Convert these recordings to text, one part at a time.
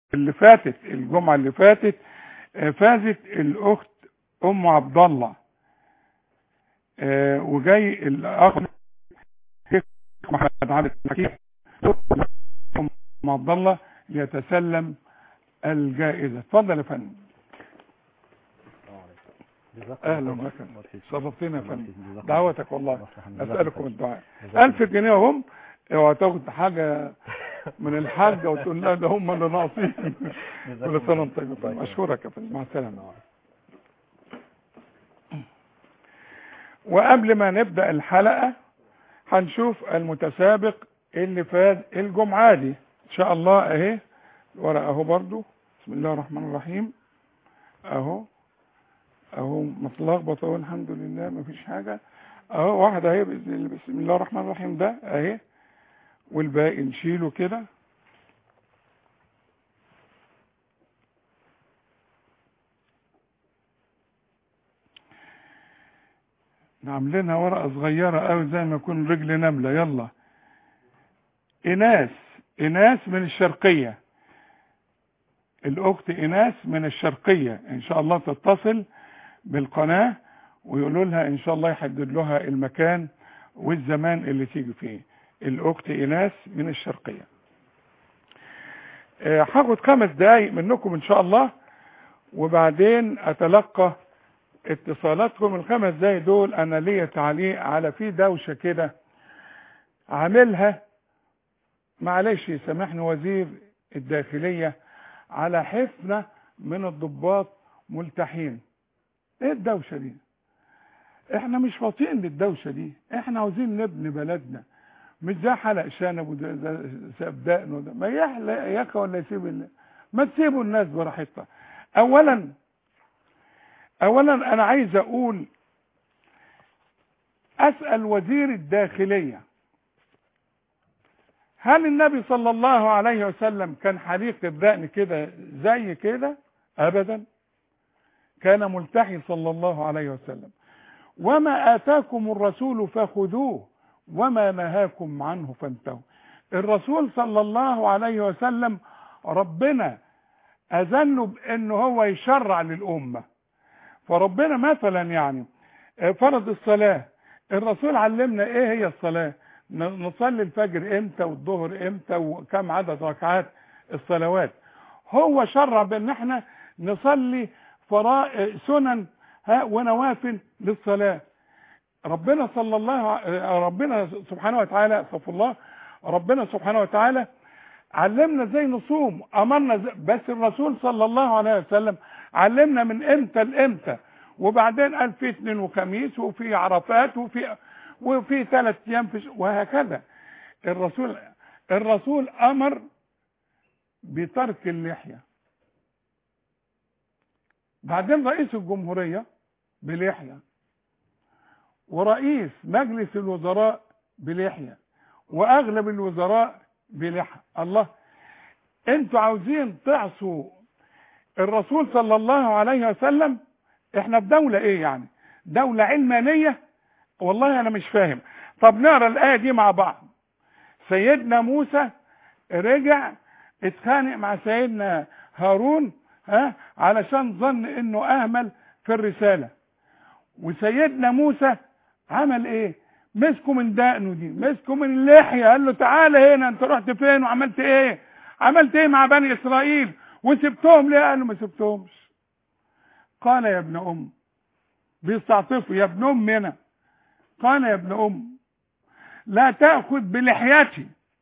اللي فاتت الجمعة اللي فاتت آه، فازت الأخت أم عبد الله آه، وجاي الأخ محمد عبد الحكيم أم عبد الله يتسلم الجائزة اتفضل يا فندم أهلا وسهلا شرفتنا يا فندم دعوتك والله أسألكم الدعاء ألف جنيه هم اوعى تاخد حاجة من الحاجة وتقول لا ده هم اللي ناقصين كل سنة وانت طيب يا فندم أشكرك يا فندم مع السلامة وقبل ما نبدأ الحلقة هنشوف المتسابق اللي فاز الجمعة دي إن شاء الله أهي ورقة أهو برضو بسم الله الرحمن الرحيم أهو أهو متلخبط أهو الحمد لله مفيش حاجة أهو واحدة أهي بإذن الله بسم الله الرحمن الرحيم ده أهي والباقي نشيله كده عاملينها ورقة صغيرة قوي زي ما يكون رجل نملة يلا إناس إناس من الشرقية الأخت إناس من الشرقية إن شاء الله تتصل بالقناة ويقولوا لها إن شاء الله يحدد لها المكان والزمان اللي تيجي فيه الأخت إناس من الشرقية آه، هاخد خمس دقايق منكم إن شاء الله وبعدين أتلقى اتصالاتكم الخمس دقايق دول أنا ليا تعليق على في دوشة كده عاملها معلش يسامحني وزير الداخلية على حفنة من الضباط ملتحين ايه الدوشة دي احنا مش فاطين للدوشة دي احنا عاوزين نبني بلدنا مش زي حلق شنب وده ده ساب دقنه ده ما يحلق يا اخي ولا يسيب ال- ما تسيبوا الناس براحتها اولا اولا انا عايز اقول اسال وزير الداخليه هل النبي صلى الله عليه وسلم كان حليق الدقن كده زي كده ابدا كان ملتحي صلى الله عليه وسلم وما اتاكم الرسول فخذوه وما نهاكم عنه فانتهوا الرسول صلى الله عليه وسلم ربنا اذنه بانه هو يشرع للامه فربنا مثلا يعني فرض الصلاه الرسول علمنا ايه هي الصلاه ن- نصلي الفجر امتى والظهر امتى وكم عدد ركعات الصلوات هو شرع بان احنا نصلي فرائض سنن ها ونوافل للصلاه ربنا صلى الله ع- ربنا سبحانه وتعالى استغفر الله ربنا سبحانه وتعالى علمنا ازاي نصوم امرنا زي بس الرسول صلى الله عليه وسلم علمنا من امتى لامتى وبعدين قال في اثنين وخميس وفي عرفات وفي وفي ثلاث ايام في ش- وهكذا الرسول الرسول امر بترك اللحيه بعدين رئيس الجمهوريه بلحيه ورئيس مجلس الوزراء بلحيه واغلب الوزراء بلحى الله انتوا عاوزين تعصوا الرسول صلى الله عليه وسلم احنا في دولة ايه يعني دولة علمانية والله انا مش فاهم طب نقرا الايه دي مع بعض سيدنا موسى رجع اتخانق مع سيدنا هارون ها علشان ظن انه اهمل في الرساله وسيدنا موسى عمل ايه مسكه من دقنه دي مسكه من اللحيه قال له تعالى هنا انت رحت فين وعملت ايه عملت ايه مع بني اسرائيل وسبتهم ليه قال له ما سبتهمش قال يا ابن ام بيستعطفوا يا ابن ام هنا قال يا ابن ام لا تاخذ بلحيتي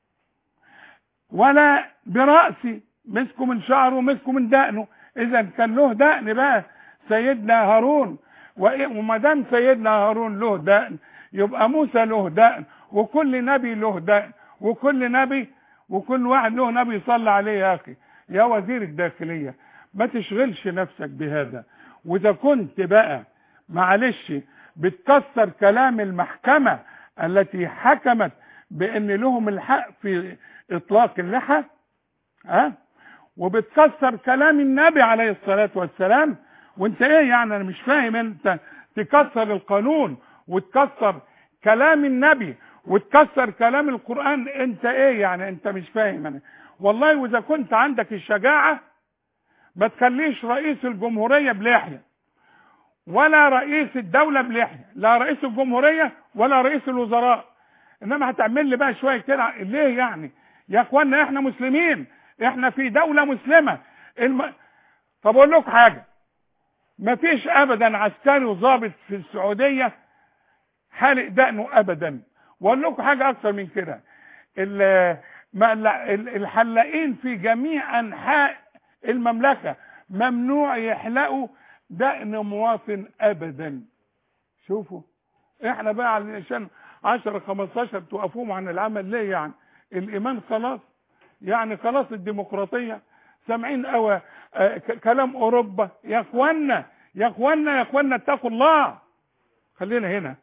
ولا براسي مسكه من شعره ومسكه من دقنه اذا كان له دقن بقى سيدنا هارون وإيه- وما دام سيدنا هارون له دقن يبقى موسى له دقن وكل نبي له دقن وكل نبي وكل واحد له نبي يصلي عليه يا اخي يا وزير الداخليه ما تشغلش نفسك بهذا واذا كنت بقى معلش بتكسر كلام المحكمه التي حكمت بان لهم الحق في اطلاق اللحى ها وبتكسر كلام النبي عليه الصلاه والسلام وانت ايه يعني انا مش فاهم انت تكسر القانون وتكسر كلام النبي وتكسر كلام القران انت ايه يعني انت مش فاهم انا والله واذا كنت عندك الشجاعة ما تخليش رئيس الجمهورية بلحية ولا رئيس الدولة بلحية لا رئيس الجمهورية ولا رئيس الوزراء انما هتعمل لي بقى شوية كده ليه يعني يا اخوانا احنا مسلمين احنا في دولة مسلمة الم... طب اقول لكم حاجة مفيش ابدا عسكري وظابط في السعودية حالق دقنه ابدا واقول لكم حاجة اكتر من كده ال- ما- ال- الحلاقين في جميع انحاء المملكة ممنوع يحلقوا دقن مواطن ابدا شوفوا احنا بقى علشان 10 15 توقفوهم عن العمل ليه يعني الايمان خلاص يعني خلاص الديمقراطيه سامعين قوي كلام اوروبا يا اخوانا يا اخوانا يا اخوانا اتقوا الله خلينا هنا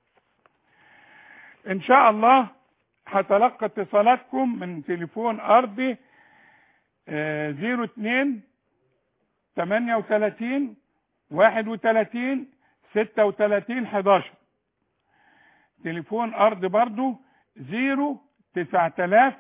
ان شاء الله هتلقى اتصالاتكم من تليفون ارضي آه، 02 38 31 36 11 تليفون ارض برضو 0 9000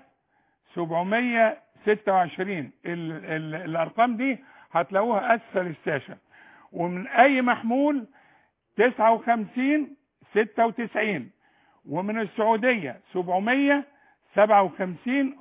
726 ال ال الارقام دي هتلاقوها اسفل الشاشه ومن اي محمول 59 96 ومن السعوديه 757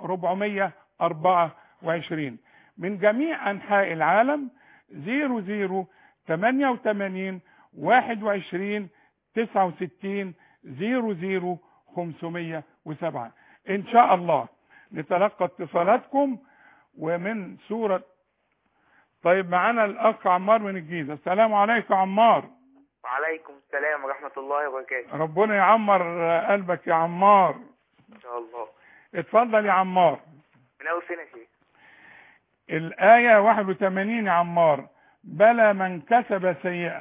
424 من جميع انحاء العالم 00 88 21 69 00 507 ان شاء الله نتلقى اتصالاتكم ومن سورة طيب معانا الاخ عمار من الجيزة السلام عليكم عمار وعليكم السلام ورحمة الله وبركاته ربنا يعمر قلبك يا عمار إن شاء الله اتفضل يا عمار من أول سنة شيء الآية 81 يا عمار بلى من كسب سيئة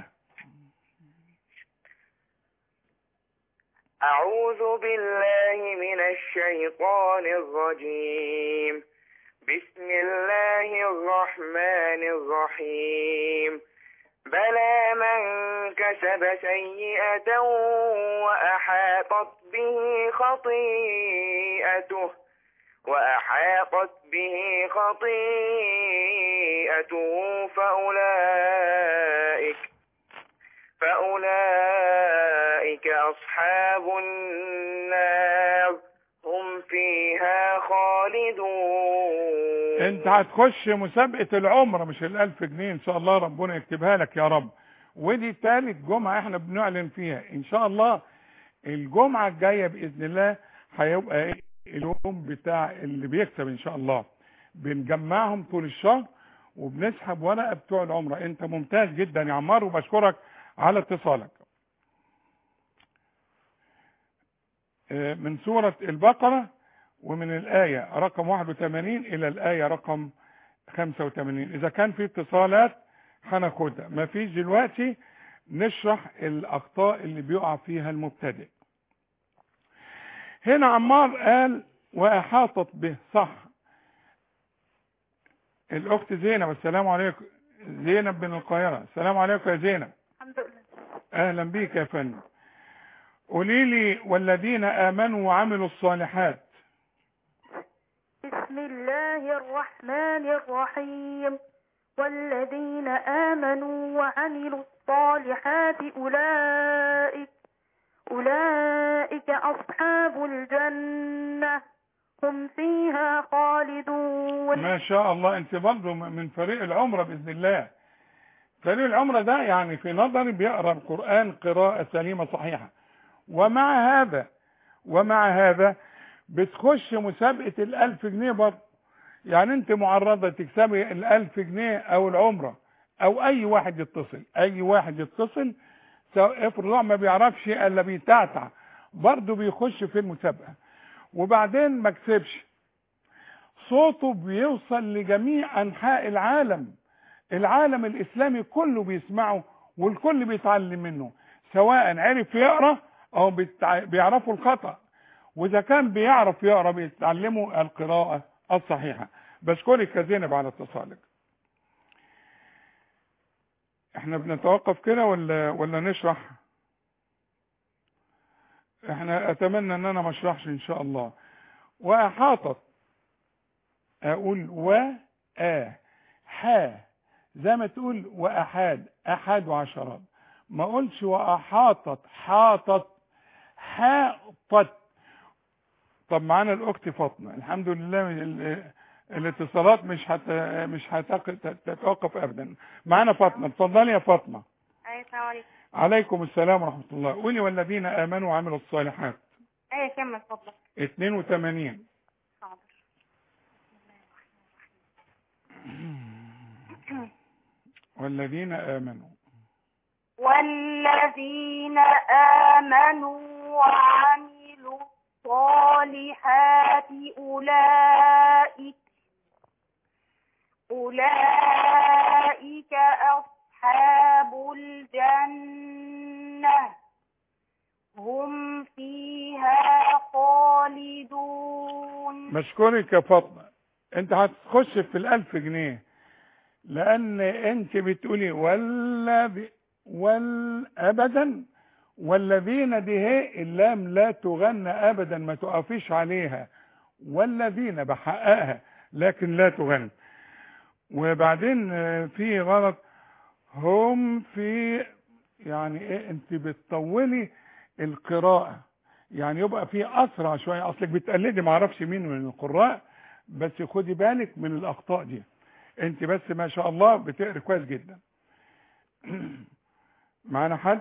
أعوذ بالله من الشيطان الرجيم بسم الله الرحمن الرحيم بلى من كسب سيئة وأحاطت به خطيئته وأحاطت به خطيئته فأولئك فأولئك أصحاب النار هم فيها خالدون انت هتخش مسابقة العمرة مش الالف جنيه ان شاء الله ربنا يكتبها لك يا رب ودي تالت جمعة احنا بنعلن فيها ان شاء الله الجمعة الجاية بإذن الله هيبقى ايه اليوم بتاع اللي بيكسب ان شاء الله بنجمعهم طول الشهر وبنسحب ورقة بتوع العمرة انت ممتاز جدا يا عمار وبشكرك على اتصالك آه، من سورة البقرة ومن الآية رقم 81 إلى الآية رقم 85 إذا كان في اتصالات هناخدها ما فيش دلوقتي نشرح الأخطاء اللي بيقع فيها المبتدئ هنا عمار قال وأحاطت به صح الأخت زينب السلام عليكم زينب بن القاهرة السلام عليكم يا زينب الحمد لله أهلا بيك يا فندم قولي لي والذين آمنوا وعملوا الصالحات بسم الله الرحمن الرحيم والذين آمنوا وعملوا الصالحات أولئك أولئك أصحاب الجنة هم فيها خالدون ما شاء الله انت برضه من فريق العمرة بإذن الله فريق العمرة ده يعني في نظري بيقرأ القرآن قراءة سليمة صحيحة ومع هذا ومع هذا بتخش مسابقة الألف جنيه برضه يعني انت معرضة تكسبي الألف جنيه أو العمرة أو أي واحد يتصل أي واحد يتصل سواء افرض واحد ما بيعرفش إلا بيتعتع برضه بيخش في المسابقة وبعدين ما كسبش صوته بيوصل لجميع أنحاء العالم العالم الإسلامي كله بيسمعه والكل بيتعلم منه سواء عرف يقرأ أو بيتع- بيعرفوا الخطأ وإذا كان بيعرف يقرأ بيتعلموا القراءة الصحيحة بشكرك يا زينب على اتصالك احنا بنتوقف كده ولا ولا نشرح احنا اتمنى ان انا ما اشرحش ان شاء الله واحاطت اقول و ا ح زي ما تقول واحاد احاد وعشرات ما اقولش واحاطت حاطت حاطت طب معانا الاخت فاطمه الحمد لله ال- الاتصالات مش هت مش هتتوقف ابدا معانا فاطمه اتفضلي يا فاطمه ايوه السلام عليكم عليكم السلام ورحمه الله قولي والذين امنوا وعملوا الصالحات ايوه كمل فضلك 82 حاضر والذين امنوا والذين آمنوا وعملوا الصالحات أولئك أولئك أصحاب الجنة هم فيها خالدون مشكورك يا فاطمه انت هتخش في الالف جنيه لان انت بتقولي ولا ب... وال ابدا والذين دي هي اللام لا تغنى ابدا ما تقفيش عليها والذين بحققها لكن لا تغنى وبعدين آه، في غلط هم في يعني ايه انت بتطولي القراءة يعني يبقى في اسرع شوية اصلك بتقلدي معرفش مين من القراء بس خدي بالك من الاخطاء دي انت بس ما شاء الله بتقري كويس جدا معانا حد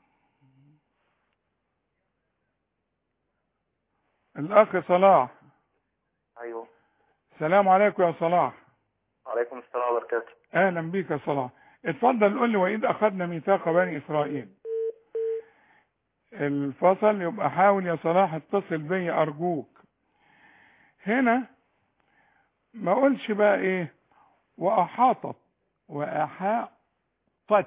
الاخ صلاح ايوه السلام عليكم يا صلاح عليكم السلام وبركاته اهلا بيك يا صلاح اتفضل قول لي واذ اخذنا ميثاق بني اسرائيل الفصل يبقى حاول يا صلاح اتصل بي ارجوك هنا ما اقولش بقى ايه واحاطت واحاطت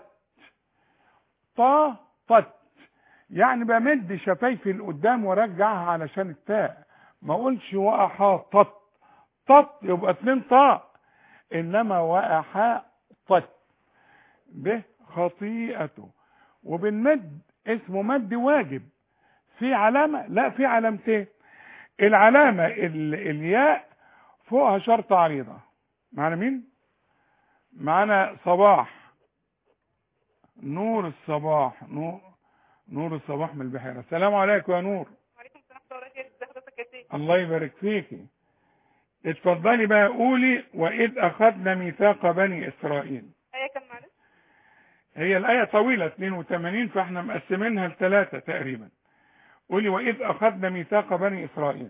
طاطت يعني بمد شفايفي لقدام وارجعها علشان التاء ما اقولش واحاطت طت يبقى اتنين طاء انما واحاطت به خطيئته وبنمد اسمه مد واجب في علامة لا في علامتين العلامة ال... الياء فوقها شرطة عريضة معنا مين معنا صباح نور الصباح نور نور الصباح من البحيرة السلام عليكم يا نور وعليكم السلام ورحمة الله وبركاته ازي حضرتك يا سيدي الله يبارك فيكي اتفضلي بقى قولي وإذ أخذنا ميثاق بني إسرائيل ايه كان معلش هي الآية طويلة 82 فاحنا مقسمينها لثلاثة تقريبا قولي وإذ أخذنا ميثاق بني إسرائيل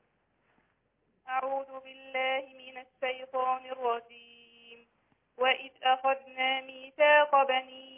أعوذ بالله من الشيطان الرجيم وإذ أخذنا ميثاق بني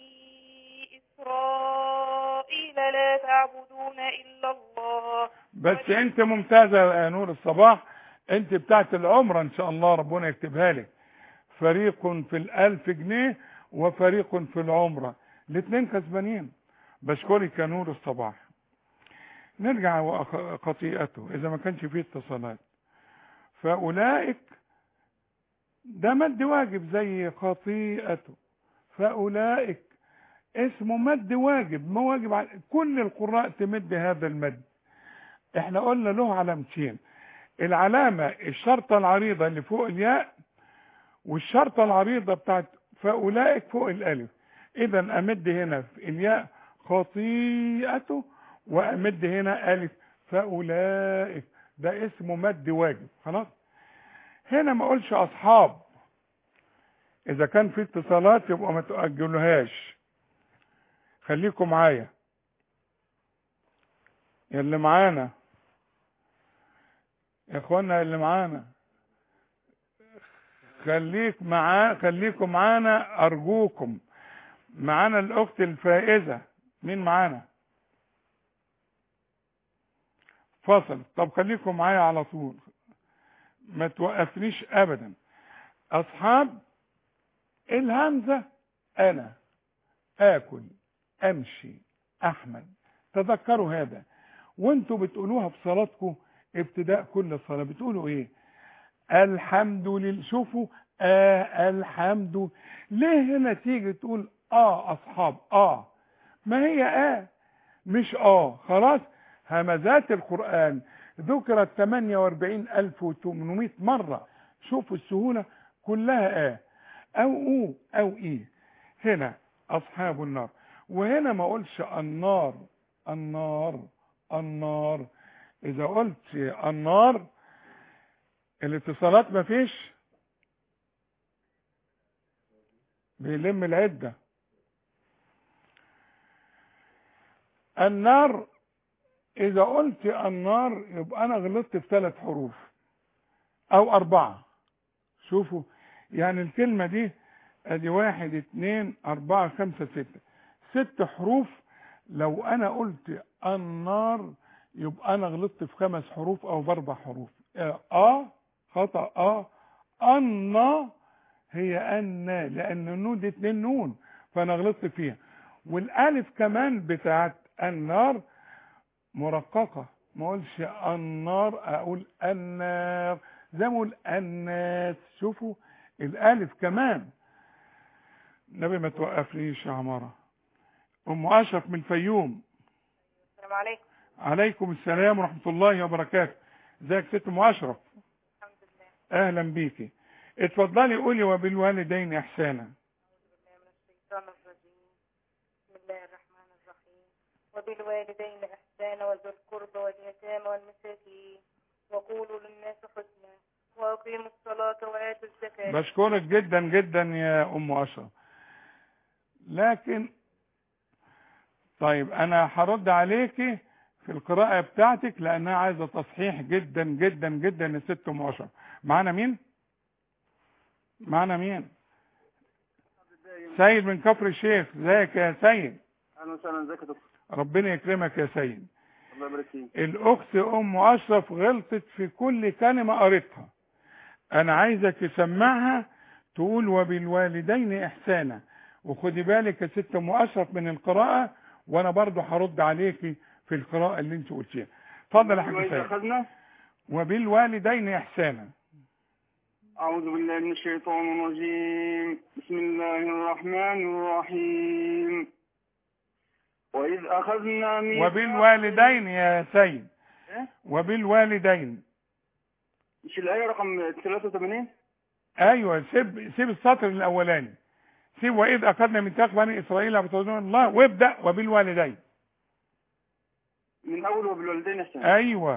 إسرائيل لا تعبدون إلا الله بس انت ممتازة يا نور الصباح انت بتاعت العمرة ان شاء الله ربنا يكتبها لك فريق في الالف جنيه وفريق في العمرة الاثنين كسبانين بشكرك يا نور الصباح نرجع وخطيئته اذا ما كانش فيه اتصالات فاولئك ده مد واجب زي خطيئته فاولئك اسمه مد واجب ما واجب على كل القراء تمد هذا المد احنا قلنا له علامتين العلامة الشرطة العريضة اللي فوق الياء والشرطة العريضة بتاعت فأولئك فوق الألف إذا أمد هنا في الياء خطيئته وأمد هنا ألف فأولئك ده اسمه مد واجب خلاص هنا ما أقولش أصحاب إذا كان في اتصالات يبقى ما تؤجلوهاش خليكم معايا يا اللي معانا يا اخوانا اللي معانا خليك معاه خليكم معانا ارجوكم معانا الاخت الفائزه مين معانا فصل طب خليكم معايا على طول ما توقفنيش ابدا اصحاب الهمزه انا اكل امشي احمد تذكروا هذا وانتوا بتقولوها في صلاتكم ابتداء كل صلاة بتقولوا ايه الحمد لله شوفوا آه الحمد ليه هنا تيجي تقول اه اصحاب اه ما هي اه مش اه خلاص همزات القرآن ذكرت 48800 مرة شوفوا السهولة كلها آه أو أو أو إيه هنا أصحاب النار وهنا ما أقولش النار النار النار إذا قلت النار الاتصالات ما فيش بيلم العدة النار إذا قلت النار يبقى أنا غلطت في ثلاث حروف أو أربعة شوفوا يعني الكلمة دي ادي واحد اتنين اربعة خمسة ستة ست حروف لو انا قلت النار يبقى انا غلطت في خمس حروف او باربع حروف اه خطأ اه ان هي ان لان النون دي اتنين نون فانا غلطت فيها والالف كمان بتاعت النار مرققة ما اقولش النار اقول النار زي ما اقول الناس شوفوا الالف كمان النبي ما توقفنيش يا عمارة ام اشرف من الفيوم السلام عليكم عليكم السلام ورحمة الله وبركاته ازيك ست ام اشرف الحمد لله اهلا بيكي اتفضلي قولي وبالوالدين احسانا بالله من الشيطان الرجيم بسم الله الرحمن الرحيم وبالوالدين إحسانا وذي القربى واليتامى والمساكين وقولوا للناس حسنا وأقيموا الصلاة وآتوا الزكاة بشكرك جدا جدا يا ام اشرف لكن طيب انا هرد عليكي في القراءة بتاعتك لانها عايزة تصحيح جدا جدا جدا يا ست ام اشرف معانا مين معانا مين سيد من كفر الشيخ ازيك يا سيد اهلا وسهلا ازيك يا دكتور ربنا يكرمك يا سيد الله يبارك فيك الاخت ام اشرف غلطت في كل كلمة قريتها انا عايزك تسمعها تقول وبالوالدين احسانا وخدي بالك يا ست ام اشرف من القراءة وانا برضو هرد عليكي في القراءة اللي انت قلتيها اتفضل يا حاج وإذا سيد اخذنا وبالوالدين احسانا اعوذ بالله من الشيطان الرجيم بسم الله الرحمن الرحيم واذ اخذنا ميثاق وبالوالدين يا سيد إيه؟ وبالوالدين مش الايه رقم 83 ايوه سيب سيب السطر الاولاني سيب واذ اخذنا ميثاق بني اسرائيل اعبدوا الله وابدا وبالوالدين من اول وبالوالدين احسان ايوه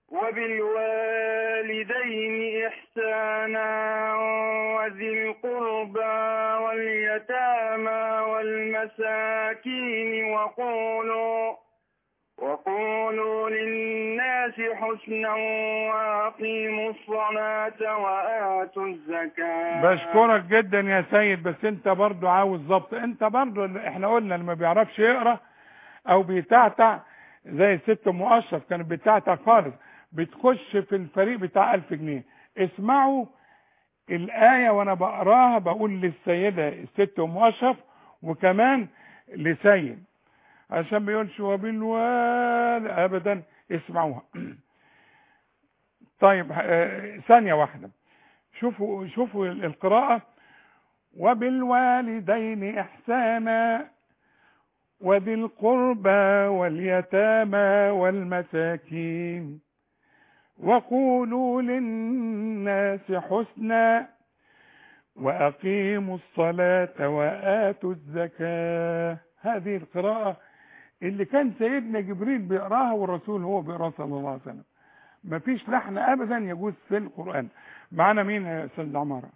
وبالوالدين إحسانا وذي القربى واليتامى والمساكين وقولوا وقولوا للناس حسنا وأقيموا الصلاة وآتوا الزكاة بشكرك جدا يا سيد بس انت برضو عاوز ضبط انت برضو اللي احنا قلنا اللي ما بيعرفش يقرا او بيتعتع زي الست ام اشرف كانت بتعتع خالص بتخش في الفريق بتاع 1000 جنيه اسمعوا الآية وانا بقراها بقول للسيدة الست ام اشرف وكمان لسيد عشان ما يقولش وبالوال ابدا اسمعوها طيب آه، ثانية واحدة شوفوا شوفوا القراءة وبالوالدين إحسانا وذي القربى واليتامى والمساكين وقولوا للناس حسنا وأقيموا الصلاة وآتوا الزكاة هذه القراءة اللي كان سيدنا جبريل بيقراها والرسول هو بيقراها صلى الله عليه وسلم مفيش لحن أبدا يجوز في القرآن معنا مين يا أستاذ عمارة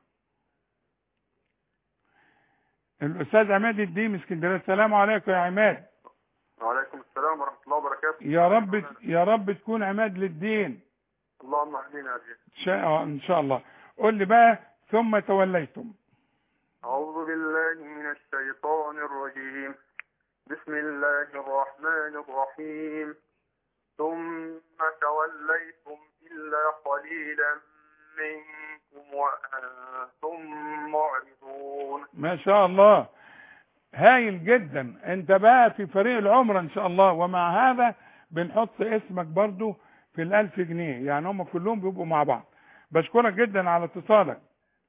الأستاذ عماد الدين من اسكندرية السلام عليكم يا عماد وعليكم السلام ورحمة الله وبركاته يا رب يا رب تكون عماد للدين اللهم اهدنا يا شيخ إن شاء إن شاء الله قول لي بقى ثم توليتم أعوذ بالله من الشيطان الرجيم بسم الله الرحمن الرحيم ثم توليتم إلا قليلا منكم وأنتم معرضون ما شاء الله هايل جدا انت بقى في فريق العمرة ان شاء الله ومع هذا بنحط اسمك برضو في الالف جنيه يعني هم كلهم بيبقوا مع بعض بشكرك جدا على اتصالك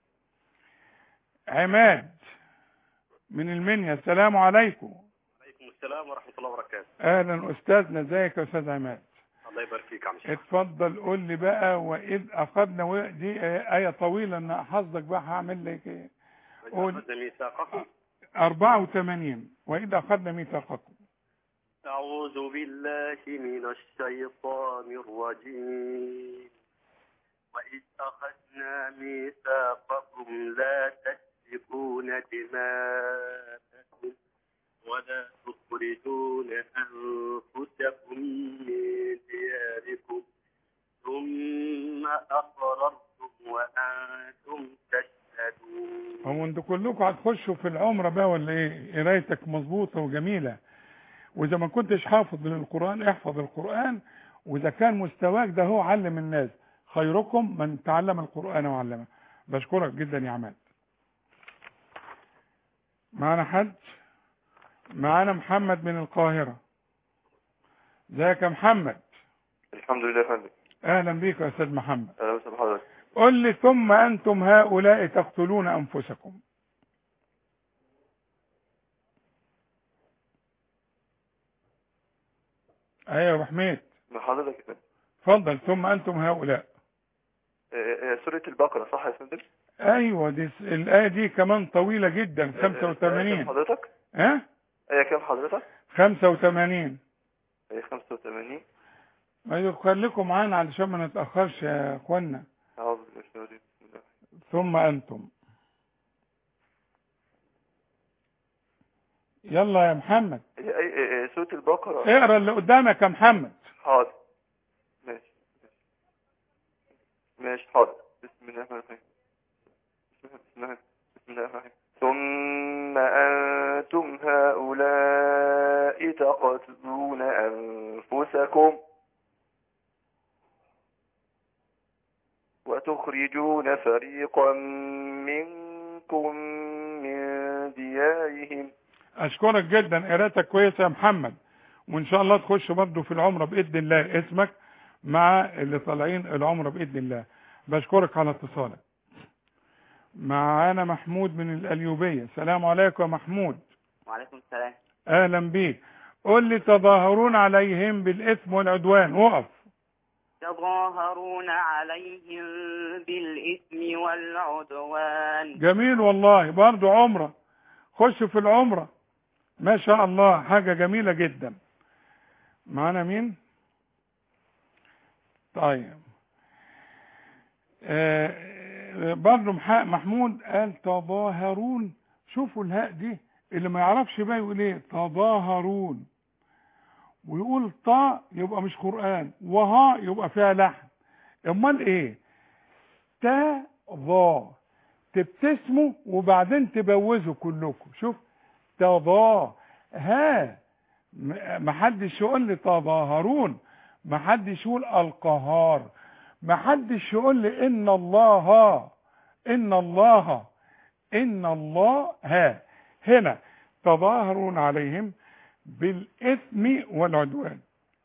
عماد من المنيا السلام عليكم عليكم السلام ورحمة الله وبركاته اهلا استاذنا ازيك يا استاذ عماد الله يبارك فيك يا عم شيخ اتفضل قول لي بقى واذ اخذنا و- دي ايه طويله ان احفظك بقى هعمل لك ايه قول. أخذنا ميثاقكم 84 واذ اخذنا ميثاقكم أعوذ بالله من الشيطان الرجيم وإذ أخذنا ميثاقكم لا تسفكون دماءكم ولا تخرجون أنفسكم من دياركم ثم أقررتم وأنتم تشهدون هو انتوا كلكم هتخشوا في العمره بقى ولا ايه قرايتك مظبوطه وجميله واذا ما كنتش حافظ للقران احفظ القران واذا كان مستواك ده هو علم الناس خيركم من تعلم القران وعلمه بشكرك جدا يا عماد معانا حد معانا محمد من القاهره ازيك يا محمد الحمد لله يا فندم اهلا بيك يا استاذ محمد اهلا وسهلا بحضرتك قل لي ثم انتم هؤلاء تقتلون انفسكم ايوه يا ابو حميد مع حضرتك يا فندم اتفضل ثم انتم هؤلاء آه، آه، سورة البقرة صح يا فندم؟ ايوه دي س- الايه دي كمان طويله جدا آه، آه، آية كام 85 حضرتك؟ ها آية كام حضرتك؟ 85 آية 85 ما يخليكم معانا علشان ما نتاخرش يا اخوانا أعوذ بالله من الشيطان الرجيم. بسم الله ثم انتم يلا يا محمد هي أي- آه، آه، سورة البقرة اقرا اللي قدامك يا محمد حاضر ماشي ماشي حاضر بسم الله الرحمن الرحيم بسم الله بسم الله بسم الله الرحمن الرحيم ثم أنتم هؤلاء تقتلون أنفسكم وتخرجون فريقا منكم من ديارهم اشكرك جدا قراءتك كويسه يا محمد وان شاء الله تخش برضه في العمره باذن الله اسمك مع اللي طالعين العمره باذن الله بشكرك على اتصالك معانا محمود من القليوبيه السلام عليكم يا محمود وعليكم السلام اهلا بيك قل لي تظاهرون عليهم بالاثم والعدوان وقف تظاهرون عليهم بالإثم والعدوان جميل والله برضه عمره خش في العمره ما شاء الله حاجه جميله جدا معانا مين طيب آه برضه مح- محمود قال تظاهرون شوفوا الهاء دي اللي ما يعرفش بقى يقول ايه تظاهرون ويقول طا يبقى مش قرآن وها يبقى فيها لحن امال ايه تا ظا تبتسموا وبعدين تبوزوا كلكم شوف تظا ها م- محدش يقول لي تظاهرون محدش يقول القهار محدش يقول لي ان الله ان الله ان الله ها هنا تظاهرون عليهم بالاثم والعدوان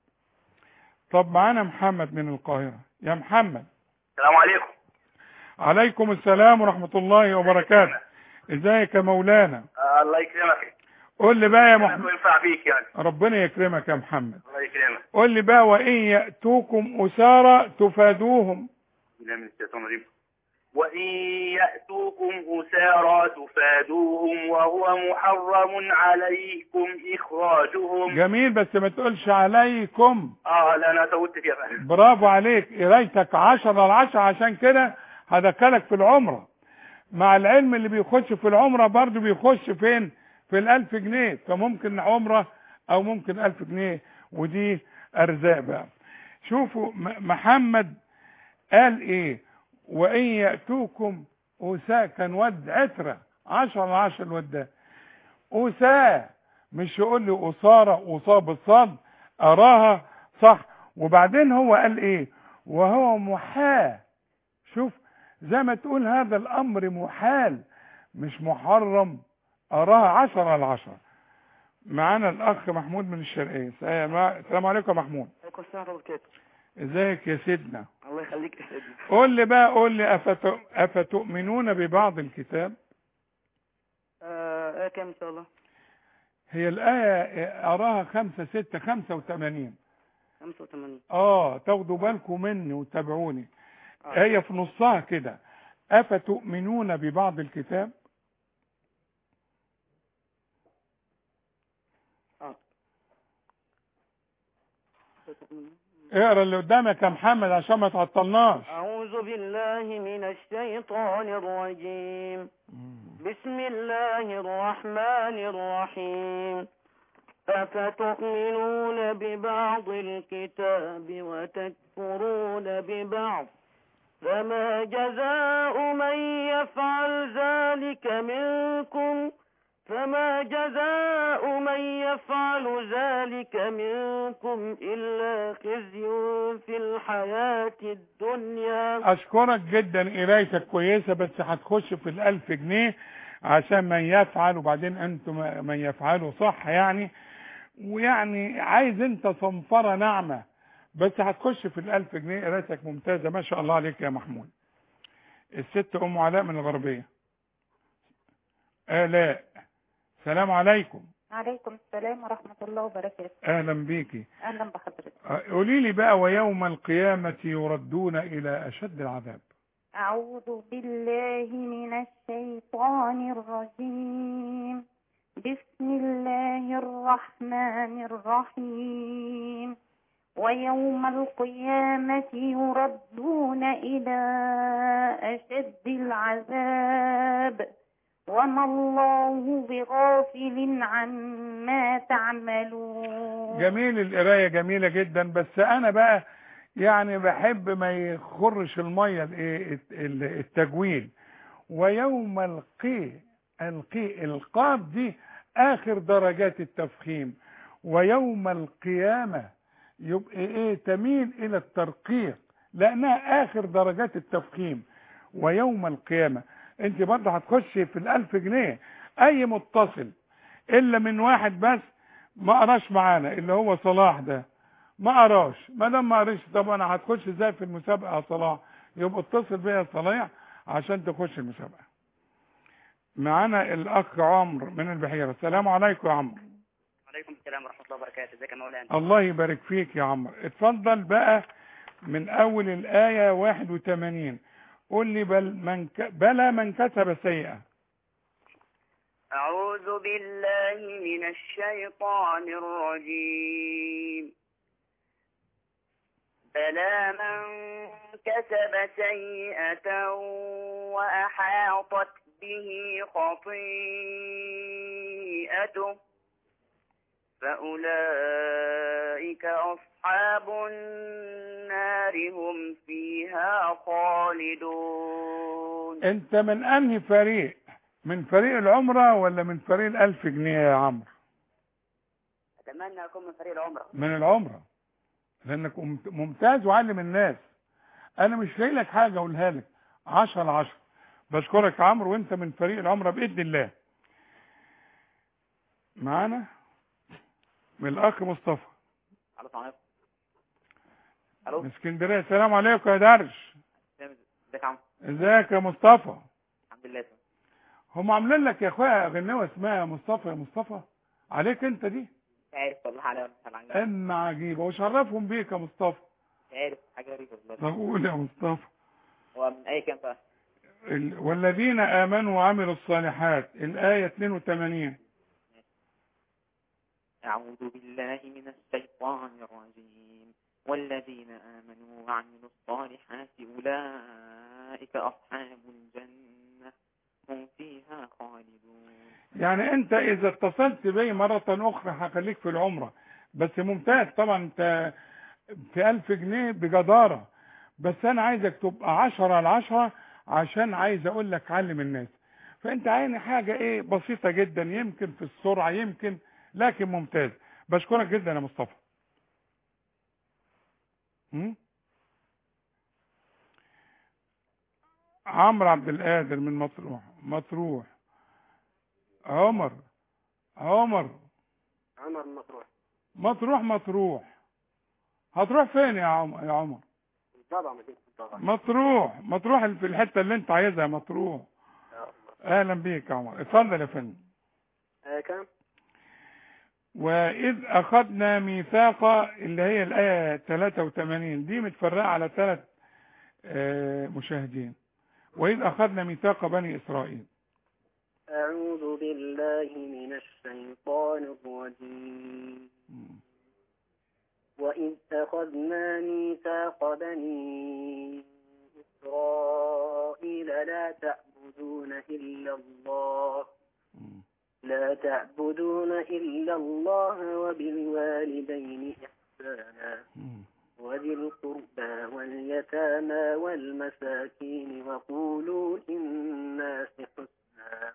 طب معانا محمد من القاهره يا محمد السلام عليكم عليكم السلام ورحمة الله وبركاته ازيك يا مولانا آه الله يكرمك قول لي بقى يا أنا محمد وينفع فيك يعني ربنا يكرمك يا محمد الله يكرمك قول لي بقى وإن يأتوكم أسارى تفادوهم بالله من الشيطان الرجيم وإن يأتوكم أسارى تفادوهم وهو محرم عليكم إخراجهم جميل بس ما تقولش عليكم آه لا أنا توت فيها فعلا برافو عليك قرايتك عشرة على عشرة عشان كده هدخلك في العمرة مع العلم اللي بيخش في العمرة برضو بيخش فين في الألف جنيه فممكن عمرة أو ممكن ألف جنيه ودي أرزاق بقى شوفوا م- محمد قال إيه وإن يأتوكم أساء كان ود عترة عشرة على عشرة الود ده أساء مش يقول لي أصارة أصاب بالصاد أراها صح وبعدين هو قال إيه وهو محال شوف زي ما تقول هذا الأمر محال مش محرم أراها عشرة على عشرة معانا الأخ محمود من الشرقية السلام عليكم يا محمود عليكم السلام ورحمة الله وبركاته ازيك يا سيدنا الله يخليك يا سيدنا قول لي بقى قول لي أفتؤ... أفتؤمنون ببعض الكتاب آه كام إن شاء الله هي الآية أراها خمسة ستة خمسة وثمانين 85 اه تاخدوا بالكم مني وتتابعوني آه. هي في نصها كده افتؤمنون ببعض الكتاب اه اقرا اللي قدامك يا محمد عشان ما تعطلناش أعوذ بالله من الشيطان الرجيم بسم الله الرحمن الرحيم أفتؤمنون ببعض الكتاب وتكفرون ببعض فما جزاء من يفعل ذلك منكم فما جزاء من يفعل ذلك منكم إلا خزي في الحياة الدنيا اشكرك جدا قرايتك كويسه بس هتخش في الالف جنيه عشان من يفعل وبعدين انتم من يفعلوا صح يعني ويعني عايز انت صنفره ناعمه بس هتخش في الالف جنيه قرايتك ممتازه ما شاء الله عليك يا محمود الست ام علاء من الغربيه الاء سلام عليكم عليكم السلام ورحمة الله وبركاته اهلا بيكي أهلا بحضرتك قولي لي بقى ويوم القيامه يردون الى اشد العذاب أعوذ بالله من الشيطان الرجيم بسم الله الرحمن الرحيم ويوم القيامة يردون إلى أشد العذاب وما الله بغافل عما تعملون جميل القرايه جميله جدا بس انا بقى يعني بحب ما يخرش الميه الايه ال- التجويد ويوم القي القي القاف دي اخر درجات التفخيم ويوم القيامه يبقى ايه تميل الى الترقيق لانها اخر درجات التفخيم ويوم القيامه انت برضه هتخش في الالف جنيه اي متصل الا من واحد بس ما قراش معانا اللي هو صلاح ده ما قراش ما دام ما قراش طب انا هتخش ازاي في المسابقه يا صلاح يبقى اتصل بيا يا صلاح عشان تخش المسابقه معانا الاخ عمرو من البحيره السلام عليكم يا عمرو وعليكم السلام ورحمة الله وبركاته ازيك يا مولانا الله يبارك فيك يا عمرو اتفضل بقى من اول الايه 81 قول لي بل من ك... بلى من كسب سيئه أعوذ بالله من الشيطان الرجيم بلى من كسب سيئة وأحاطت به خطيئته فأولئك أصحاب النار هم فيها خالدون انت من انهي فريق من فريق العمره ولا من فريق الالف جنيه يا عمرو أتمنى أكون من فريق العمرة من العمره لانك ممت- ممتاز وعلم الناس انا مش لاقي لك حاجه اقولها لك 10 على 10 بشكرك يا عمرو وانت من فريق العمره باذن الله معانا من الاخ مصطفى الو السلام عليكم الو من اسكندريه السلام عليكم يا درش ازيك يا عم ازيك يا مصطفى الحمد لله تمام. هم عاملين لك يا اخويا غنوه اسمها يا مصطفى يا مصطفى عليك انت دي مش عارف والله على ولا عن اما عجيبه وشرفهم بيك يا مصطفى مش عارف حاجه غريبه والله طب قول يا مصطفى هو من اي كام بقى ال- والذين امنوا وعملوا الصالحات الايه 82 أعوذ بالله من الشيطان الرجيم والذين آمنوا وعملوا الصالحات أولئك أصحاب الجنة هم فيها خالدون يعني انت اذا اتصلت بي مرة اخرى هخليك في العمرة بس ممتاز طبعا انت في الف جنيه بجدارة بس انا عايزك تبقى عشرة على عشرة عشان عايز اقول لك علم الناس فانت عيني حاجة ايه بسيطة جدا يمكن في السرعة يمكن لكن ممتاز بشكرك جدا يا مصطفى م? عمرو عبد القادر من مطروح مطروح عمر عمر عمر المطروح مطروح مطروح هتروح فين يا عمر يا عمر طبعا مدينة الضبع مطروح مطروح في الحته اللي انت عايزها مطروح اهلا بيك يا عمر اتفضل يا فندم آه كم؟ وإذ أخذنا ميثاق اللي هي الآية 83 دي متفرقة على ثلاث آه، مشاهدين وإذ أخذنا ميثاق بني إسرائيل أعوذ بالله من الشيطان الرجيم وإذ أخذنا ميثاق بني إسرائيل لا تعبدون إلا الله لا تعبدون إلا الله وبالوالدين إحسانا وذي القربى واليتامى والمساكين وقولوا للناس حسنا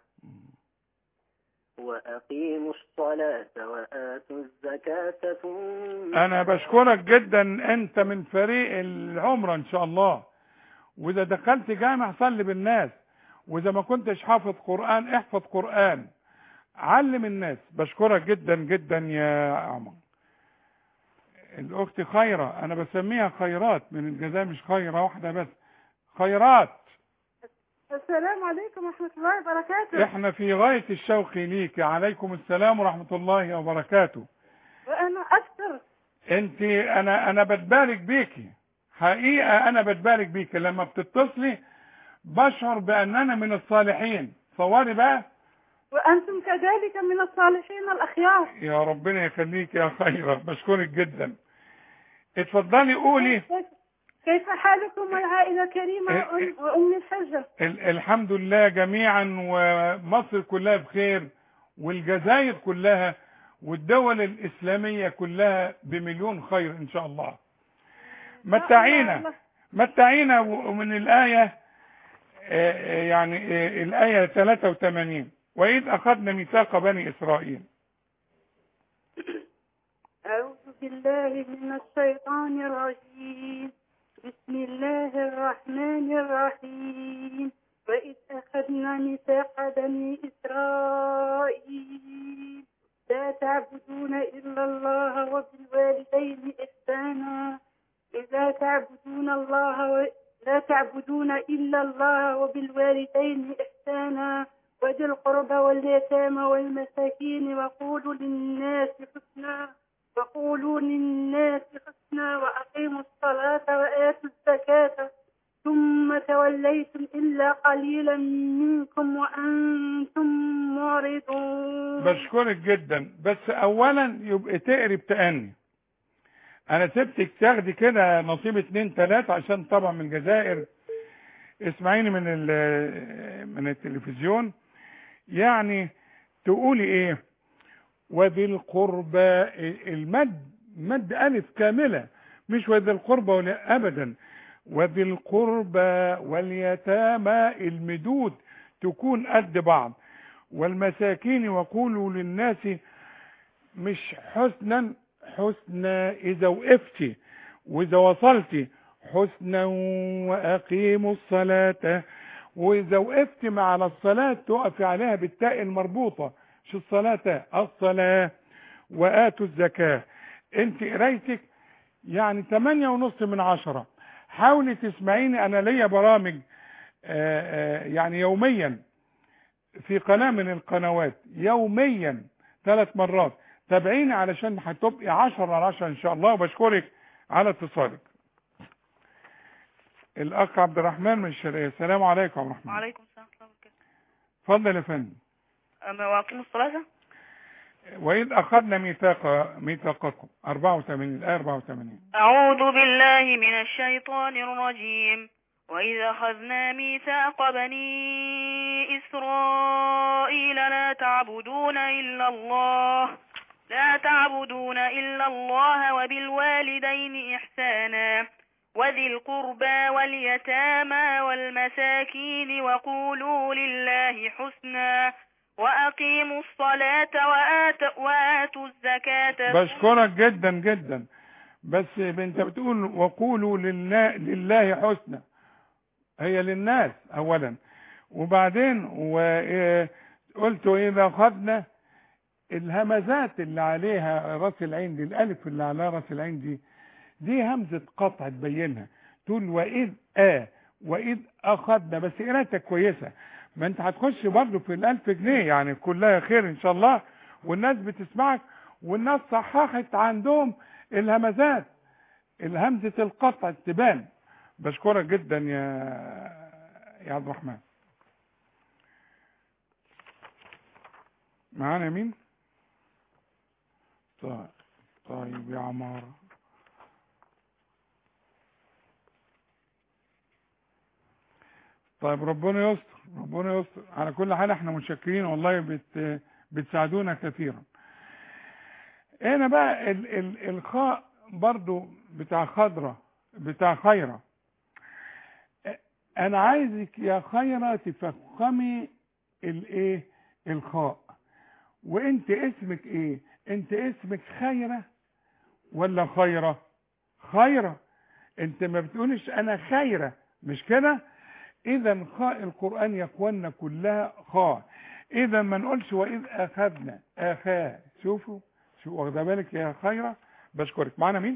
وأقيموا الصلاة وآتوا الزكاة ثم أنا بشكرك جدا أنت من فريق العمرة إن شاء الله وإذا دخلت جامع صلي بالناس وإذا ما كنتش حافظ قرآن احفظ قرآن علم الناس بشكرك جدا جدا يا عمر الأخت خيرة أنا بسميها خيرات من الجزاء مش خيرة واحدة بس خيرات السلام عليكم ورحمة الله وبركاته احنا في غاية الشوق ليك عليكم السلام ورحمة الله وبركاته وأنا أكثر انت انا انا بتبارك بيكي حقيقة انا بتبارك بيكي لما بتتصلي بشعر باننا من الصالحين صوري بقى وأنتم كذلك من الصالحين الأخيار يا ربنا يخليك يا خيرة بشكرك جدا اتفضلي قولي كيف- كيف حالكم والعائلة الكريمة إيه، وأم- وأم الحجة ال- الحمد لله جميعا ومصر كلها بخير والجزائر كلها والدول الإسلامية كلها بمليون خير إن شاء الله متعينا متعينا ومن الآية آه، آه، يعني آه، الآية 83 وإذ أخذنا ميثاق بني إسرائيل أعوذ بالله من الشيطان الرجيم بسم الله الرحمن الرحيم وإذ أخذنا ميثاق بني إسرائيل لا تعبدون إلا الله وبالوالدين إحسانا لا تعبدون الله و... لا تعبدون إلا الله وبالوالدين إحسانا وذي القربى واليتامى والمساكين وقولوا للناس حسنا وقولوا للناس حسنا وأقيموا الصلاة وآتوا الزكاة ثم توليتم إلا قليلا منكم وأنتم معرضون بشكرك جدا بس أولا يبقى تقري بتأني أنا سبتك تاخدي كده نصيب اتنين تلاتة عشان طبعا من الجزائر اسمعيني من ال- من التلفزيون يعني تقولي ايه وذي القربى المد مد ألف كاملة مش وذي القربى ولا أبدا وذي القربى واليتامى المدود تكون قد بعض والمساكين وقولوا للناس مش حسنا حسنا إذا وقفتي وإذا وصلتي حسنا وأقيموا الصلاة وإذا وقفتي مع الصلاة تقفي عليها بالتاء المربوطة مش الصلاة الصلاة وآتوا الزكاة انت قرايتك يعني تمانية ونص من عشرة حاولي تسمعيني انا ليا برامج آآ آآ يعني يوميا في قناة من القنوات يوميا ثلاث مرات تابعيني علشان هتبقي عشرة على عشرة ان شاء الله وبشكرك على اتصالك الاخ عبد الرحمن من الشرقية السلام عليكم يا عبد الرحمن وعليكم السلام ورحمة الله وبركاته اتفضل يا فندم أما وأقيموا الصلاة وإذ أخذنا ميثاق ميثاقكم 84 الآية 84 أعوذ بالله من الشيطان الرجيم وإذا أخذنا ميثاق بني إسرائيل لا تعبدون إلا الله لا تعبدون إلا الله وبالوالدين إحسانا وذي القربى واليتامى والمساكين وقولوا لله حسنا وأقيموا الصلاة وآت وآتوا الزكاة بشكرك جدا جدا بس انت بتقول وقولوا لله, لله حسنى هي للناس اولا وبعدين وقلت اذا اخذنا الهمزات اللي عليها راس العين دي الالف اللي على راس العين دي دي همزة قطع تبينها تقول واذ اه واذ اخذنا بس قراءتك كويسة ما انت هتخش برضه في الالف جنيه يعني كلها خير ان شاء الله والناس بتسمعك والناس صححت عندهم الهمزات الهمزة القطع تبان بشكرك جدا يا يا عبد الرحمن معانا مين طيب طيب يا عمارة طيب ربنا يستر ربنا يستر على كل حال احنا متشكرين والله بت بتساعدونا كثيرا هنا بقى ال ال الخاء برضو بتاع خضرة بتاع خيرة انا عايزك يا خيرة تفخمي الايه الخاء وانت اسمك ايه انت اسمك خيرة ولا خيرة خيرة انت ما بتقولش انا خيرة مش كده اذا خاء القرآن يا اخوانا كلها خاء اذا ما نقولش واذ اخذنا اخاه شوفوا شو واخده بالك يا خيرة بشكرك معانا مين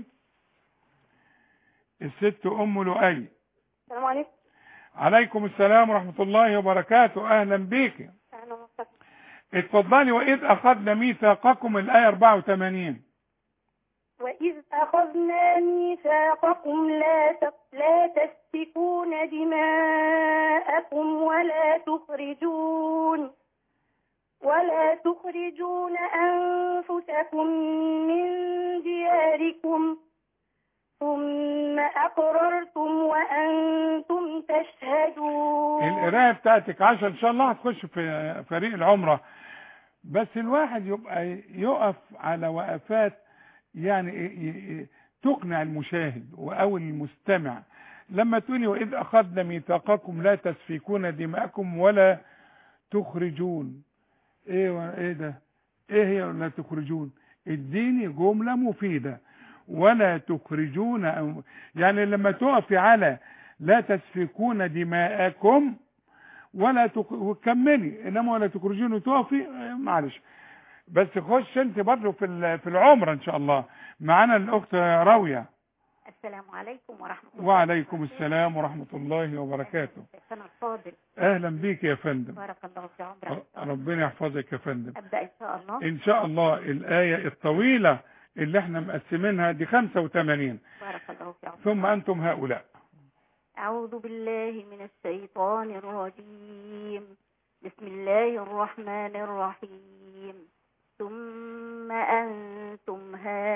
الست ام لؤي السلام عليكم عليكم السلام ورحمة الله وبركاته اهلا بيك اهلا وسهلا اتفضلي واذ اخذنا ميثاقكم الايه 84 وإذ أخذنا ميثاقكم لا تف- لا تسفكون دماءكم ولا تخرجون ولا تخرجون أنفسكم من دياركم ثم أقررتم وأنتم تشهدون القرايه بتاعتك عشان ان شاء الله هتخش في فريق العمره بس الواحد يبقى يقف على وقفات يعني ي- ي- تقنع المشاهد او المستمع لما تقولي واذ اخذنا ميثاقكم لا تسفكون دماءكم ولا تخرجون ايه و- ايه ده ايه هي لا تخرجون اديني جمله مفيده ولا تخرجون أو- يعني لما تقفي على لا تسفكون دماءكم ولا تك... وكملي انما ولا تخرجون وتقفي آه، معلش بس خش انت برضه في ال- في العمره ان شاء الله معانا الاخت راويه السلام عليكم ورحمة الله وعليكم السلام ورحمه الله وبركاته سنة الفاضل اهلا بيك يا فندم بارك الله في عمرك ربنا يحفظك يا فندم أبدأ إن شاء الله ان شاء الله الايه الطويله اللي احنا مقسمينها دي 85 بارك الله في عمرك ثم انتم هؤلاء أعوذ بالله من الشيطان الرجيم بسم الله الرحمن الرحيم ثم أنتم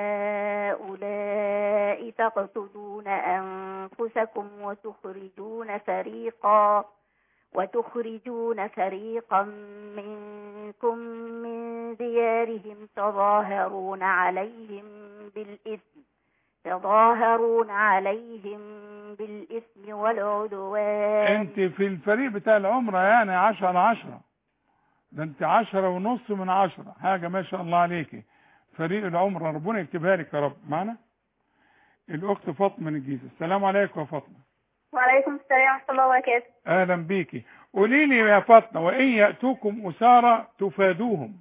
هؤلاء تقتلون أنفسكم وتخرجون فريقا وتخرجون فريقا منكم من ديارهم تظاهرون عليهم بالإثم تظاهرون عليهم بالإثم والعدوان انت في الفريق بتاع العمره يعني 10 على 10 ده انت 10 ونص من 10 حاجه ما شاء الله عليكي فريق العمره ربنا يكتبها لك يا رب معنا الاخت فاطمه من الجيزه السلام عليكم يا فاطمه وعليكم السلام ورحمة الله وبركاته اهلا بيكي قولي لي يا فاطمه وان ياتوكم اسارى تفادوهم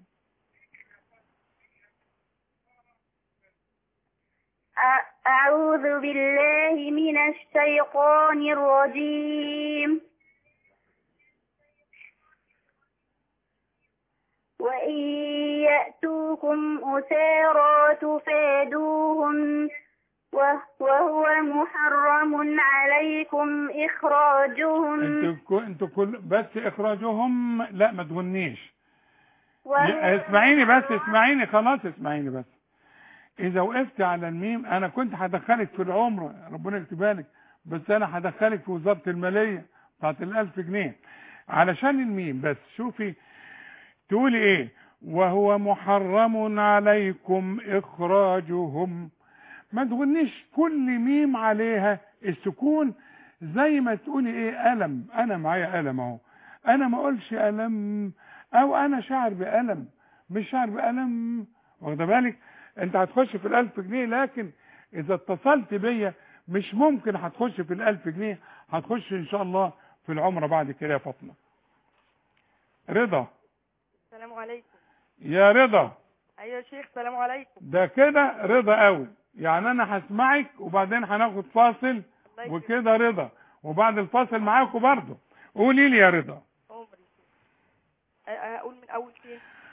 أ- أعوذ بالله من الشيطان الرجيم وإن يأتوكم أسارى تفادوهم وه- وهو محرم عليكم إخراجهم انتوا كو- انتوا كل بس اخراجهم لا ما تغنيش و- اسمعيني بس اسمعيني خلاص اسمعيني بس اذا وقفت على الميم انا كنت هدخلك في العمره ربنا يكتبها لك بس انا هدخلك في وزاره الماليه بتاعت الالف جنيه علشان الميم بس شوفي تقولي ايه وهو محرم عليكم اخراجهم ما تغنيش كل ميم عليها السكون زي ما تقولي ايه ألم انا معايا ألم اهو انا ما اقولش ألم او انا شاعر بألم مش شاعر بألم واخده بالك انت هتخش في الالف جنيه لكن اذا اتصلت بيا مش ممكن هتخش في الالف جنيه هتخش ان شاء الله في العمره بعد كده يا فاطمه رضا السلام عليكم يا رضا أيوة يا شيخ السلام عليكم ده كده رضا قوي يعني انا هسمعك وبعدين هناخد فاصل الله يكرمك وكده رضا وبعد الفاصل معاكم برضه قولي لي يا رضا عمري أ- أقول من أول فين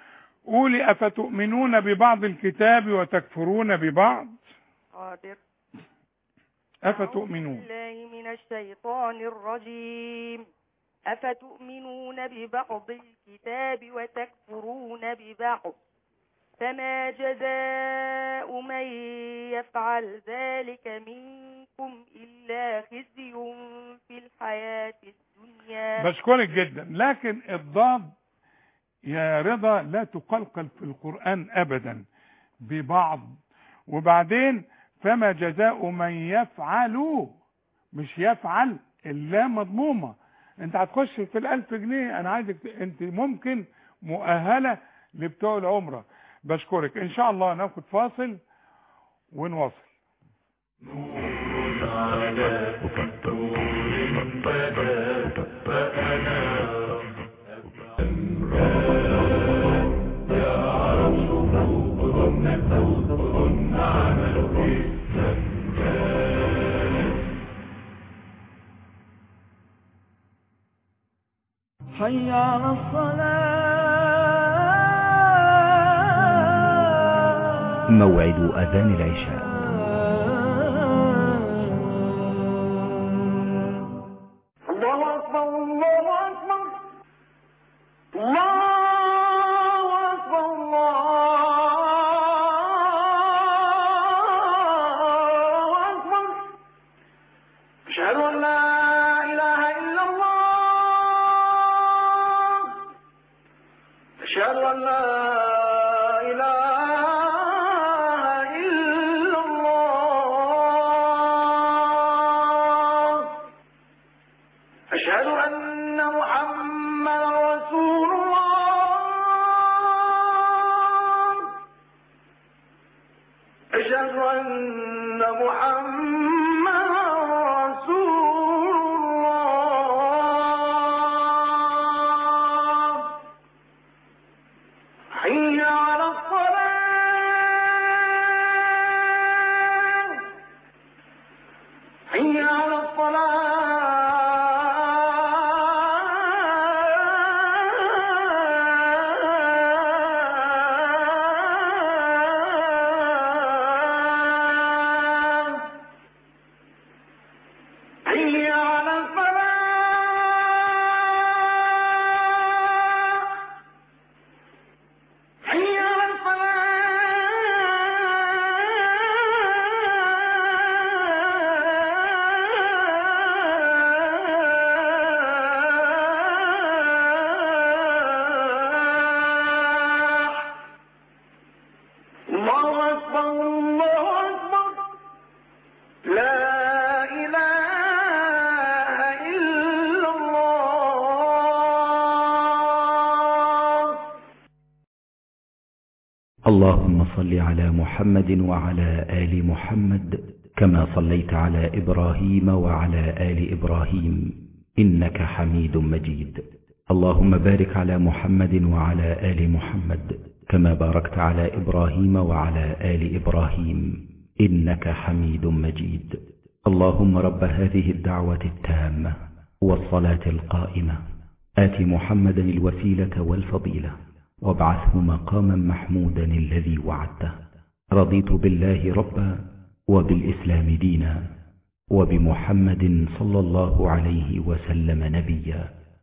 قولي افتؤمنون ببعض الكتاب وتكفرون ببعض حاضر افتؤمنون أعوذ بالله من الشيطان الرجيم أفتؤمنون ببعض الكتاب وتكفرون ببعض فما جزاء من يفعل ذلك منكم إلا خزي في الحياة الدنيا بشكرك جدا لكن الضاد يا رضا لا تقلقل في القرآن أبدا ببعض وبعدين فما جزاء من يفعل مش يفعل اللام مضمومة انت هتخش في الألف جنيه انا عايزك ت- انت ممكن مؤهلة لبتوع العمرة بشكرك ان شاء الله ناخد فاصل ونواصل حي على الصلاة موعد أذان العشاء الله أكبر الله أكبر الله أكبر الله أكبر أشهد أن لا إله إلا الله أشهد أن لا إله إلا الله أشهد أن محمدا رسول الله أشهد أن محمدا رسول الله حي على الصلاة حي على الصلاة حي على الفلاح حي على الفلاح الله أكبر الله أكبر لا إله إلا الله اللهم صل على محمد وعلى آل محمد كما صليت على إبراهيم وعلى آل إبراهيم إنك حميد مجيد اللهم بارك على محمد وعلى آل محمد كما باركت على إبراهيم وعلى آل إبراهيم إنك حميد مجيد اللهم رب هذه الدعوة التامة والصلاة القائمة آت محمدا الوسيلة والفضيلة وابعثه مقاما محمودا الذي وعدته رضيت بالله ربا وبالإسلام دينا وبمحمد صلى الله عليه وسلم نبيا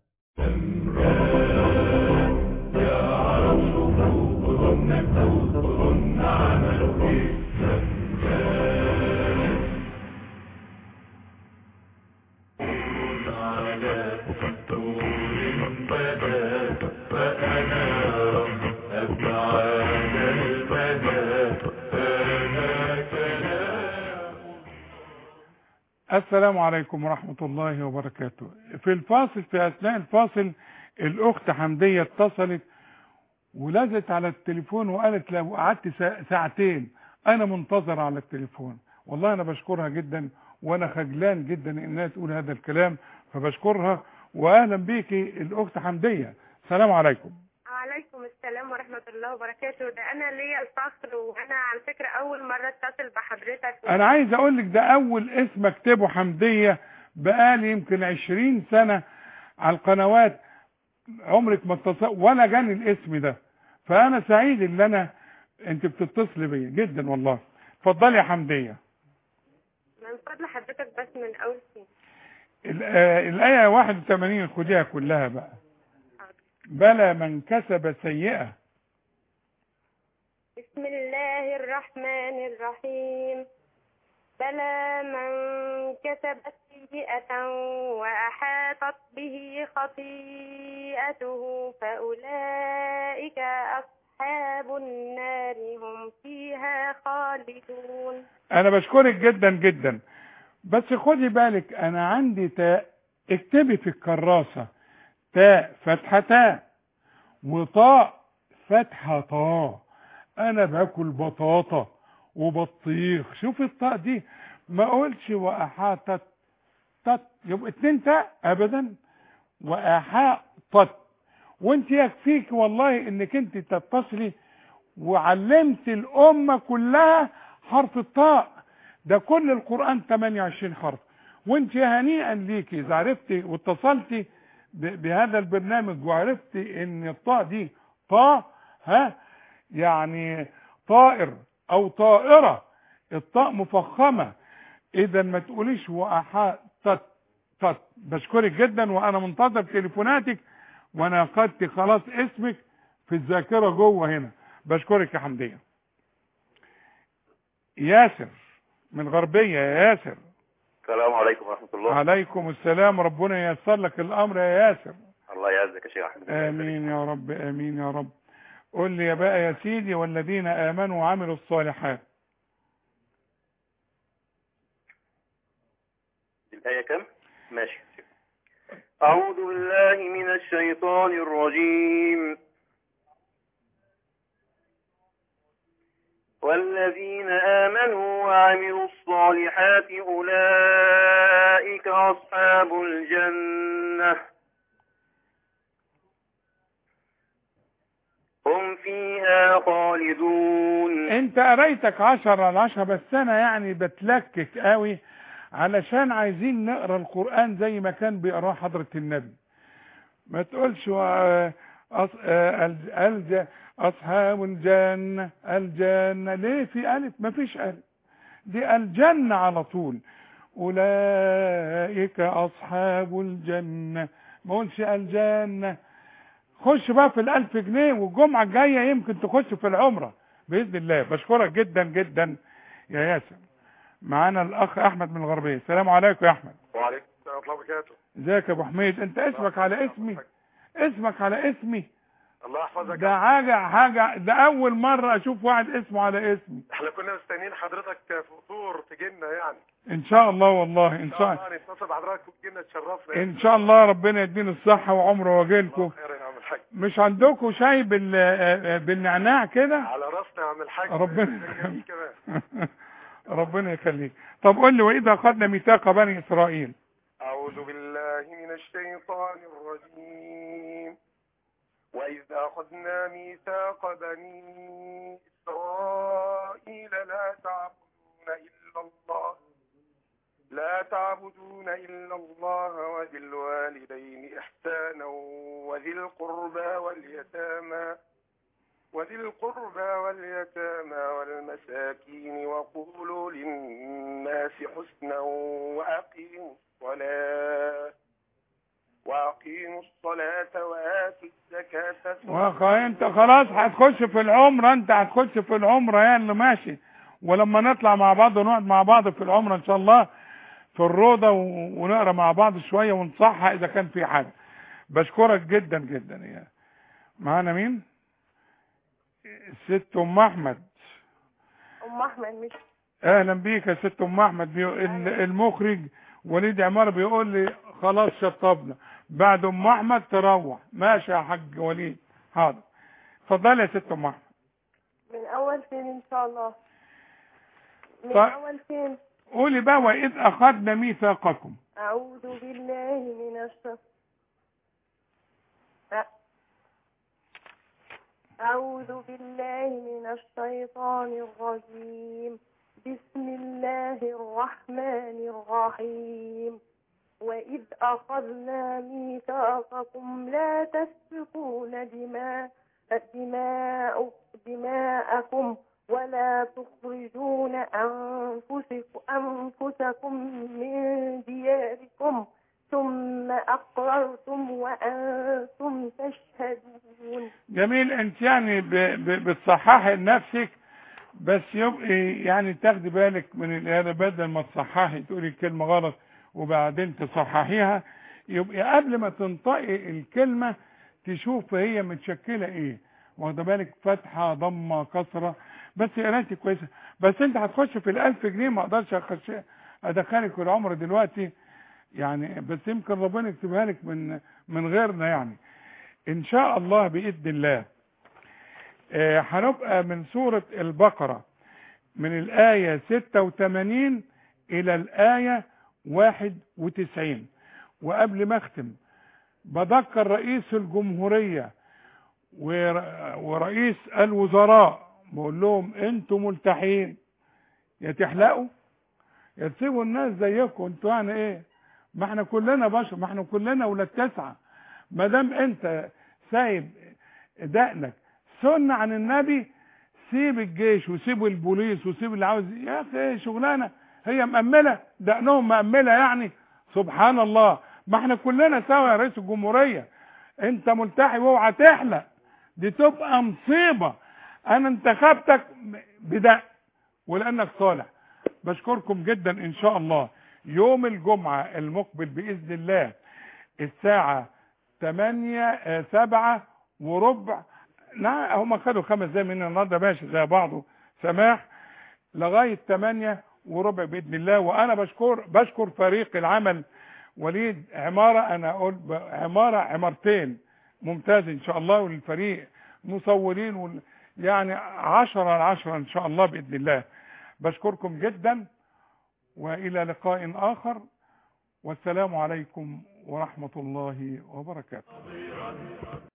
السلام عليكم ورحمة الله وبركاته في الفاصل في أثناء الفاصل الأخت حمدية اتصلت ولازت على التليفون وقالت لو قعدت سا- ساعتين أنا منتظر على التليفون والله أنا بشكرها جدا وأنا خجلان جدا إنها تقول هذا الكلام فبشكرها وأهلا بيكي الأخت حمدية السلام عليكم وعليكم السلام ورحمة الله وبركاته ده أنا ليا الفخر وأنا على فكرة أول مرة أتصل بحضرتك انا عايز اقول لك ده اول اسم اكتبه حمدية بقالي يمكن عشرين سنة على القنوات عمرك ما اتصل ولا جاني الاسم ده فانا سعيد ان انا انت بتتصلي بيا جدا والله اتفضلي يا حمديه من فضل حضرتك بس من اول سين ال- آه، الآية 81 خديها كلها بقى بلى من كسب سيئة بسم الله الرحمن الرحيم بلى من كسب سيئة وأحاطت به خطيئته فأولئك أصحاب النار هم فيها خالدون أنا بشكرك جدا جدا بس خدي بالك أنا عندي تاء اكتبي في الكراسة تاء فتحة تاء وطاء فتحة طاء أنا باكل بطاطا وبطيخ شوف الطاء دي ما اقولش وأحاطت تت يبقى اتنين تاء أبدا وأحاطت وانت يكفيك والله انك انت تتصلي وعلمت الامة كلها حرف الطاء ده كل القرآن 28 حرف وانت هنيئا ليكي اذا عرفتي واتصلتي ب- بهذا البرنامج وعرفتي ان الطاء دي طاء ها يعني طائر او طائرة الطاء مفخمة اذا ما تقوليش واحاطت تت بشكرك جدا وانا منتظر تليفوناتك وانا اخدت خلاص اسمك في الذاكرة جوه هنا بشكرك يا حمدية ياسر من غربية يا ياسر السلام عليكم ورحمة الله عليكم السلام ربنا ييسر لك الامر يا ياسر الله يعزك يا شيخ أحمد امين يا رب امين يا رب قل لي يا بقى يا سيدي والذين امنوا وعملوا الصالحات الآية كم؟ ماشي أعوذ بالله من الشيطان الرجيم والذين آمنوا وعملوا الصالحات أولئك أصحاب الجنة هم فيها خالدون انت قريتك عشرة على عشرة بس انا يعني بتلكك قوي علشان عايزين نقرا القرآن زي ما كان بيقراه حضرة النبي ما تقولش و- أص... آه، الج- الج... اصحاب الجنة الجنة ليه في الف ما فيش الف دي الجنة على طول اولئك اصحاب الجنة ما قولش الجنة خش بقى في الالف جنيه والجمعة الجاية يمكن تخش في العمرة بإذن الله بشكرك جدا جدا يا ياسر معانا الاخ احمد من الغربية السلام عليكم يا احمد وعليكم السلام ورحمة الله وبركاته ازيك يا ابو حميد انت اسمك على اسمي اسمك على اسمي الله يحفظك ده حاجة حاجة ده اول مرة اشوف واحد اسمه على اسمي احنا كنا مستنيين حضرتك في فطور تجينا يعني ان شاء الله والله ان شاء الله الله نتصل بحضرتك وتجينا تشرفنا ان شاء الله ربنا يديني الصحة وعمر واجيلكم خير يا عم الحاج مش عندكم شاي بال آه، آه، بالنعناع كده على راسنا يا عم الحاج ربنا جميل كمان ربنا يخليك طب قول لي واذا اخذنا ميثاق بني اسرائيل أعوذ بالله من الشيطان الرجيم وإذ أخذنا ميثاق بني إسرائيل لا تعبدون إلا الله لا تعبدون إلا الله وبالوالدين إحسانا وذي القربى واليتامى وذي القربى واليتامى والمساكين وقولوا للناس حسنا وأقيموا الصلاة وأقيموا الصلاة وآتوا الزكاة واخا انت خلاص هتخش في العمرة انت هتخش في العمرة يا اللي ماشي ولما نطلع مع بعض ونقعد مع بعض في العمرة ان شاء الله في الروضة و- ونقرا مع بعض شوية ونصحح اذا كان في حاجة بشكرك جدا جدا يا معانا مين الست ام احمد ام احمد مش اهلا بيك يا ست ام احمد بيقول ال- المخرج وليد عمار بيقول لي خلاص شطبنا بعد ام احمد تروح ماشي يا حاج وليد حاضر اتفضلي يا ست ام احمد من اول فين ان شاء الله من طيب. اول فين قولي بقى واذ اخذنا ميثاقكم أعوذ بالله من الشيطان أعوذ بالله من الشيطان الرجيم بسم الله الرحمن الرحيم وإذ أخذنا ميثاقكم لا تسفكون دماء دماء دماءكم ولا تخرجون أنفسكم, أنفسكم من دياركم ثم أقررتم وأنتم تشهدون جميل انت يعني ب- ب- بتصححي لنفسك بس يبقى يعني تاخدي بالك من الآية بدل ما تصححي تقولي الكلمة غلط وبعدين تصححيها يبقى قبل ما تنطقي الكلمة تشوف هي متشكلة ايه واخده بالك فتحة ضمة كسرة بس قرايتي كويسة بس انت هتخش في الألف جنيه ما اقدرش اخش ادخلك العمر دلوقتي يعني بس يمكن ربنا يكتبها لك من من غيرنا يعني ان شاء الله باذن الله آه، هنبقى من سورة البقرة من الآية 86 إلى الآية 91 وقبل ما أختم بذكر رئيس الجمهورية ور- ورئيس الوزراء بقول لهم انتوا ملتحين يا تحلقوا يا تسيبوا الناس زيكم انتوا يعني ايه ما احنا كلنا بشر ما احنا كلنا ولاد تسعه ما دام انت سايب دقنك سنة عن النبي سيب الجيش وسيب البوليس وسيب اللي عاوز يا اخي شغلانه هي مأملة دقنهم مأملة يعني سبحان الله ما احنا كلنا سوا يا رئيس الجمهورية انت ملتحي واوعى تحلق دي تبقى مصيبة انا انتخبتك بدق ولانك صالح بشكركم جدا ان شاء الله يوم الجمعة المقبل بإذن الله الساعة 8 7 وربع نعم هم خدوا خمس دقايق من النهارده ماشي زي بعضه سماح لغايه 8 وربع باذن الله وانا بشكر بشكر فريق العمل وليد عماره انا اقول ب- عماره عمارتين ممتاز ان شاء الله والفريق مصورين وال... يعني 10 على 10 ان شاء الله باذن الله بشكركم جدا والى لقاء اخر والسلام عليكم ورحمه الله وبركاته